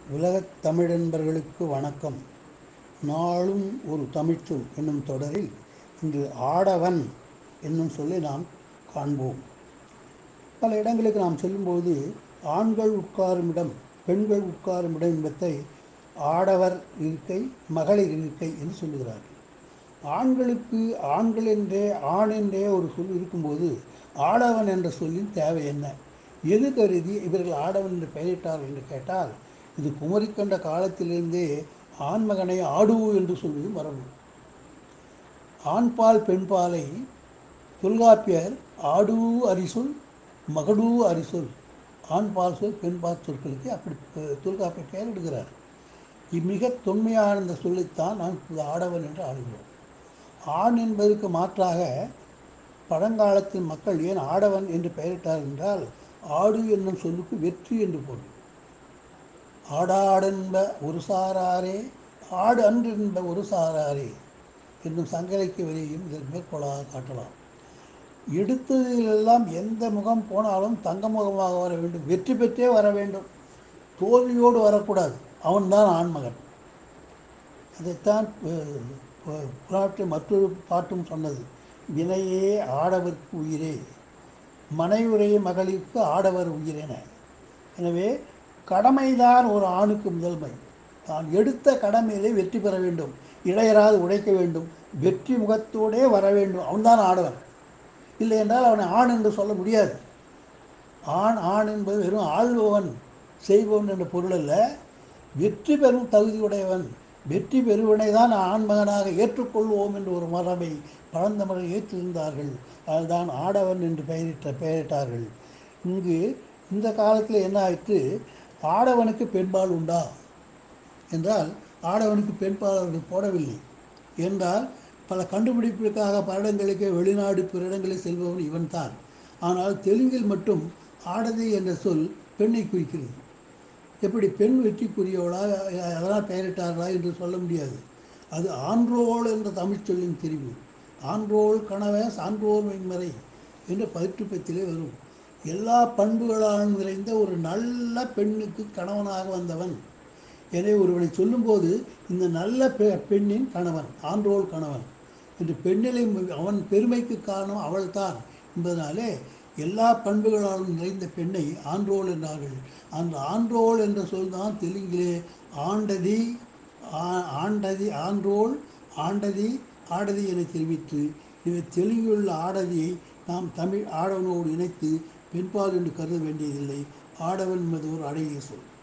உலகத் தமிழன்பர்களுக்கு வணக்கம் நாளும் ஒரு தமிழ்ச்சொல் என்னும் தொடரில் இன்று ஆடவன் என்னும் சொல்லை நாம் காண்போம் பல இடங்களுக்கு நாம் செல்லும்போது ஆண்கள் உட்காரும் இடம் பெண்கள் உட்காரும் இடம் என்பதை ஆடவர் இருக்கை மகளிர் இருக்கை என்று சொல்லுகிறார்கள் ஆண்களுக்கு ஆண்கள் என்றே ஆண் என்றே ஒரு சொல் இருக்கும்போது ஆடவன் என்ற சொல்லின் தேவை என்ன எது கருதி இவர்கள் ஆடவன் என்று பெயரிட்டார்கள் என்று கேட்டால் இது குமரி கண்ட காலத்திலிருந்தே ஆண்மகனை ஆடுவு என்று சொல்வது மரபு ஆண்பால் பெண்பாலை தொல்காப்பியர் ஆடுவு அரிசொல் மகடூ அரிசொல் ஆண்பால் சொல் பெண்பால் சொற்களுக்கு அப்படி தொல்காப்பியர் பெயரிடுகிறார் இம்மிக தொன்மையான இந்த சொல்லைத்தான் நாம் இப்போது ஆடவன் என்று ஆடுகிறோம் ஆண் என்பதற்கு மாற்றாக பழங்காலத்தில் மக்கள் ஏன் ஆடவன் என்று பெயரிட்டார் என்றால் ஆடு என்னும் சொல்லுக்கு வெற்றி என்று பொருள் ஆடாடென்ப ஒரு சாராரே ஆடு அன்று என்ப ஒரு சாராரே என்னும் சங்கலைக்கு வெளியும் இதில் மேற்கோளாக காட்டலாம் எடுத்ததிலெல்லாம் எந்த முகம் போனாலும் தங்க முகமாக வர வேண்டும் வெற்றி பெற்றே வர வேண்டும் தோல்வியோடு வரக்கூடாது அவன்தான் ஆண்மகன் அதைத்தான் புராட்டில் மற்றொரு பாட்டும் சொன்னது வினையே ஆடவர்க்கு உயிரே மனைவுரை மகளிருக்கு ஆடவர் உயிரென எனவே கடமைதான் ஒரு ஆணுக்கு முதன்மை தான் எடுத்த கடமையிலே வெற்றி பெற வேண்டும் இளையராது உடைக்க வேண்டும் வெற்றி முகத்தோடே வர வேண்டும் அவன்தான் ஆடவன் இல்லை என்றால் அவனை ஆண் என்று சொல்ல முடியாது ஆண் ஆண் என்பது வெறும் ஆள்பவன் செய்பவன் என்ற பொருள் அல்ல வெற்றி பெறும் தகுதியுடையவன் வெற்றி பெறுவனை தான் ஆண்மகனாக ஏற்றுக்கொள்வோம் என்று ஒரு மரபை பழந்தமிழர் ஏற்றிருந்தார்கள் அதுதான் ஆடவன் என்று பெயரிட்ட பெயரிட்டார்கள் இங்கு இந்த காலத்தில் என்ன ஆயிற்று ஆடவனுக்கு பெண்பால் உண்டா என்றால் ஆடவனுக்கு பெண்பால் அவர்கள் போடவில்லை என்றால் பல கண்டுபிடிப்பிற்காக பல இடங்களுக்கு வெளிநாடு பிற இடங்களில் செல்பவன் இவன் தான் ஆனால் தெலுங்கில் மட்டும் ஆடதி என்ற சொல் பெண்ணை குறிக்கிறது எப்படி பெண் வெற்றிக்குரியவளா அதெல்லாம் பெயரிட்டார்களா என்று சொல்ல முடியாது அது ஆண்ட்ரோல் என்ற தமிழ் சொல்லின் தெரிவு ஆண்ட்ரோல் கனவ சான்றோர் வெண்மறை என்ற பயிற்றுப்பத்திலே வரும் எல்லா பண்புகளாலும் நிறைந்த ஒரு நல்ல பெண்ணுக்கு கணவனாக வந்தவன் எனவே ஒருவனை சொல்லும்போது இந்த நல்ல பெ பெண்ணின் கணவன் ஆண்ட்ரோல் கணவன் என்று பெண்ணிலை அவன் பெருமைக்கு காரணம் அவள்தான் என்பதனாலே எல்லா பண்புகளாலும் நிறைந்த பெண்ணை ஆண்ட்ரோல் என்றார்கள் அந்த ஆண்ட்ரோல் என்ற சொல் தான் தெலுங்கிலே ஆண்டதி ஆண்டதி ஆண்ட்ரோல் ஆண்டதி ஆடதி என தெரிவித்து இவை தெலுங்குள்ள ஆடதியை நாம் தமிழ் ஆடவனோடு இணைத்து பெண்பால் என்று கருத வேண்டியதில்லை ஆடவன் என்பது ஒரு அழகிய சொல்